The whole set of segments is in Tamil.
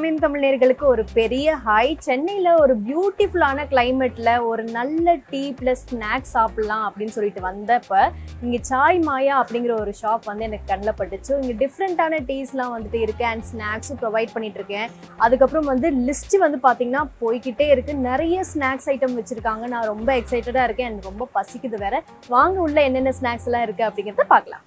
சமயம் தமிழர்களுக்கு ஒரு பெரிய ஹாய் சென்னையில் ஒரு பியூட்டிஃபுல்லான கிளைமேட்டில் ஒரு நல்ல டீ ப்ளஸ் ஸ்நாக்ஸ் சாப்பிட்லாம் அப்படின்னு சொல்லிட்டு வந்தப்ப இங்கே சாய் மாயா அப்படிங்கிற ஒரு ஷாப் வந்து எனக்கு கண்ணில் பட்டுச்சு இங்கே டிஃப்ரெண்ட்டான டீஸ்லாம் வந்துட்டு இருக்கு அண்ட் ஸ்நாக்ஸும் ப்ரொவைட் பண்ணிட்டு இருக்கேன் அதுக்கப்புறம் வந்து லிஸ்ட் வந்து பார்த்தீங்கன்னா போய்கிட்டே இருக்கு நிறைய ஸ்நாக்ஸ் ஐட்டம் வச்சிருக்காங்க நான் ரொம்ப எக்ஸைட்டடாக இருக்கேன் எனக்கு ரொம்ப பசிக்குது வேற வாங்க உள்ள என்னென்ன ஸ்நாக்ஸ் எல்லாம் இருக்கு அப்படிங்கிறத பார்க்கலாம்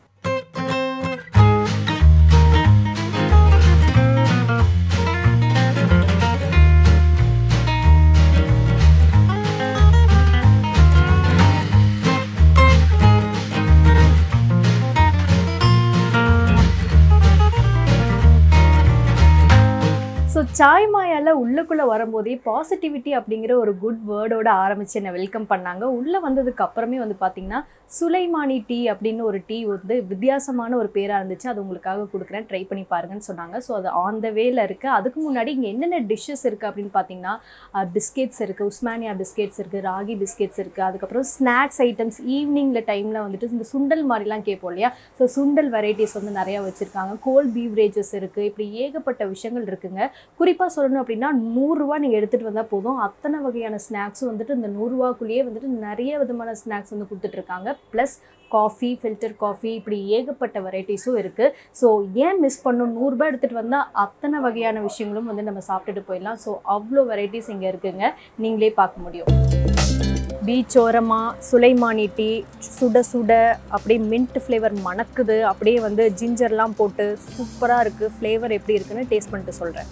ஸோ சாய் மாயால உள்ளுக்குள்ளே வரும்போதே பாசிட்டிவிட்டி அப்படிங்கிற ஒரு குட் வேர்டோட ஆரம்பிச்சு என்னை வெல்கம் பண்ணாங்க உள்ளே வந்ததுக்கு அப்புறமே வந்து பார்த்தீங்கன்னா சுலைமானி டீ அப்படின்னு ஒரு டீ வந்து வித்தியாசமான ஒரு பேராக இருந்துச்சு அது உங்களுக்காக கொடுக்குறேன் ட்ரை பண்ணி பாருங்கன்னு சொன்னாங்க ஸோ அது ஆன் த வேல இருக்குது அதுக்கு முன்னாடி இங்கே என்னென்ன டிஷ்ஷஸ் இருக்குது அப்படின்னு பார்த்தீங்கன்னா பிஸ்கெட்ஸ் இருக்குது உஸ்மானியா பிஸ்கெட்ஸ் இருக்குது ராகி பிஸ்கெட்ஸ் இருக்குது அதுக்கப்புறம் ஸ்நாக்ஸ் ஐட்டம்ஸ் ஈவினிங்கில் டைமில் வந்துட்டு இந்த சுண்டல் மாதிரிலாம் கேட்போம் இல்லையா ஸோ சுண்டல் வெரைட்டிஸ் வந்து நிறையா வச்சுருக்காங்க கோல்ட் பீவரேஜஸ் இருக்குது இப்படி ஏகப்பட்ட விஷயங்கள் இருக்குங்க குறிப்பாக சொல்லணும் அப்படின்னா நூறுரூவா நீங்கள் எடுத்துகிட்டு வந்தால் போதும் அத்தனை வகையான ஸ்நாக்ஸும் வந்துட்டு இந்த நூறுரூவாக்குள்ளேயே வந்துட்டு நிறைய விதமான ஸ்நாக்ஸ் வந்து கொடுத்துட்ருக்காங்க ப்ளஸ் காஃபி ஃபில்டர் காஃபி இப்படி ஏகப்பட்ட வெரைட்டிஸும் இருக்குது ஸோ ஏன் மிஸ் பண்ணும் நூறுரூபா எடுத்துகிட்டு வந்தால் அத்தனை வகையான விஷயங்களும் வந்து நம்ம சாப்பிட்டுட்டு போயிடலாம் ஸோ அவ்வளோ வெரைட்டிஸ் இங்கே இருக்குங்க நீங்களே பார்க்க முடியும் பீச் ஓரமாக சுலைமானி டீ சுட சுட அப்படியே மின்ட் ஃப்ளேவர் மணக்குது அப்படியே வந்து ஜிஞ்சர்லாம் போட்டு சூப்பராக இருக்குது ஃப்ளேவர் எப்படி இருக்குன்னு டேஸ்ட் பண்ணிட்டு சொல்கிறேன்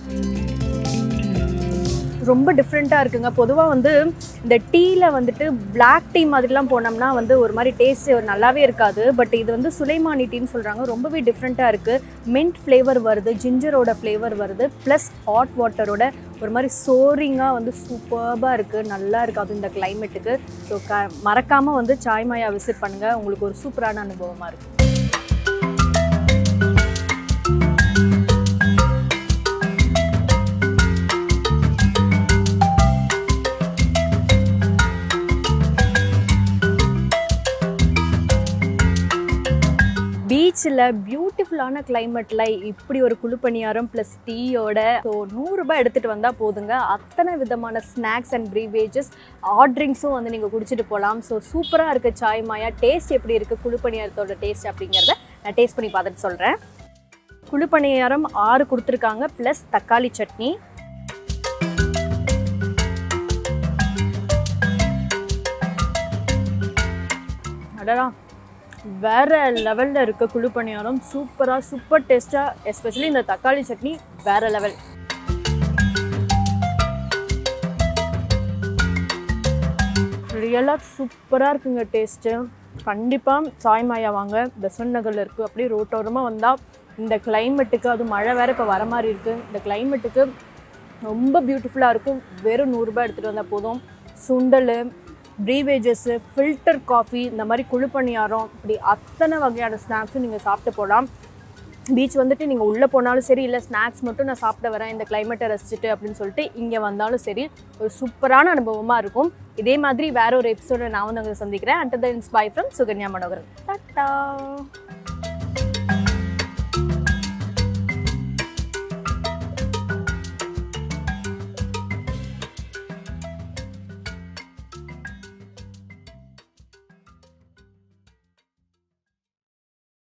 ரொம்ப டிஃப்ரெண்ட்டாக இருக்குங்க பொதுவாக வந்து இந்த டீயில் வந்துட்டு பிளாக் டீ மாதிரிலாம் போனோம்னா வந்து ஒரு மாதிரி டேஸ்ட் நல்லாவே இருக்காது பட் இது வந்து சுலைமானி டீன்னு சொல்கிறாங்க ரொம்பவே டிஃப்ரெண்ட்டாக இருக்குது மின்ட் ஃப்ளேவர் வருது ஜிஞ்சரோட ஃப்ளேவர் வருது ப்ளஸ் ஹாட் வாட்டரோட ஒரு மாதிரி சோரிங்காக வந்து சூப்பர்பாக இருக்குது நல்லா இருக்குது அது இந்த கிளைமேட்டுக்கு ஸோ க மறக்காமல் வந்து சாய்மாயா விசிட் பண்ணுங்கள் உங்களுக்கு ஒரு சூப்பரான அனுபவமாக இருக்கும் பீச்சில் பியூட்டிஃபுல்லான கிளைமேட்டில் இப்படி ஒரு குழுப்பணியாரம் ப்ளஸ் டீயோட ஸோ நூறுரூபா எடுத்துகிட்டு வந்தால் போதுங்க அத்தனை விதமான ஸ்நாக்ஸ் அண்ட் ப்ரீவேஜஸ் ஆட்ரிங்ஸும் வந்து நீங்கள் குடிச்சிட்டு போகலாம் ஸோ சூப்பராக இருக்குது சாய் மாயா டேஸ்ட் எப்படி இருக்குது குழுப்பணியாரத்தோட டேஸ்ட் அப்படிங்கிறத நான் டேஸ்ட் பண்ணி பார்த்துட்டு சொல்கிறேன் குழுப்பணியாரம் ஆறு கொடுத்துருக்காங்க ப்ளஸ் தக்காளி சட்னி அடடா வேற லெவலில் இருக்க குழு பணியாரம் சூப்பராக சூப்பர் டேஸ்ட்டாக எஸ்பெஷலி இந்த தக்காளி சட்னி வேற லெவல் ரியலாக சூப்பராக இருக்குங்க டேஸ்ட்டு கண்டிப்பாக சாய் மாயா வாங்க பெசன் நகரில் இருக்குது அப்படியே ரோட்டோரமாக வந்தால் இந்த கிளைமேட்டுக்கு அது மழை வேறு இப்போ வர மாதிரி இருக்குது இந்த கிளைமேட்டுக்கு ரொம்ப பியூட்டிஃபுல்லாக இருக்கும் வெறும் நூறுரூபா எடுத்துகிட்டு வந்தால் போதும் சுண்டல் ப்ரீவேஜஸ்ஸு ஃபில்டர் காஃபி இந்த மாதிரி குழுப்பணியாரம் இப்படி அத்தனை வகையான ஸ்நாக்ஸும் நீங்கள் சாப்பிட்டு போகலாம் பீச் வந்துட்டு நீங்கள் உள்ளே போனாலும் சரி இல்லை ஸ்நாக்ஸ் மட்டும் நான் சாப்பிட வரேன் இந்த கிளைமேட்டை ரசிச்சுட்டு அப்படின்னு சொல்லிட்டு இங்கே வந்தாலும் சரி ஒரு சூப்பரான அனுபவமாக இருக்கும் இதே மாதிரி வேற ஒரு எபிசோட நான் வந்து அங்கே சந்திக்கிறேன் அண்ட் த இன்ஸ்பை ஃப்ரம் சுகன்யா மனோகரன் டாட்டா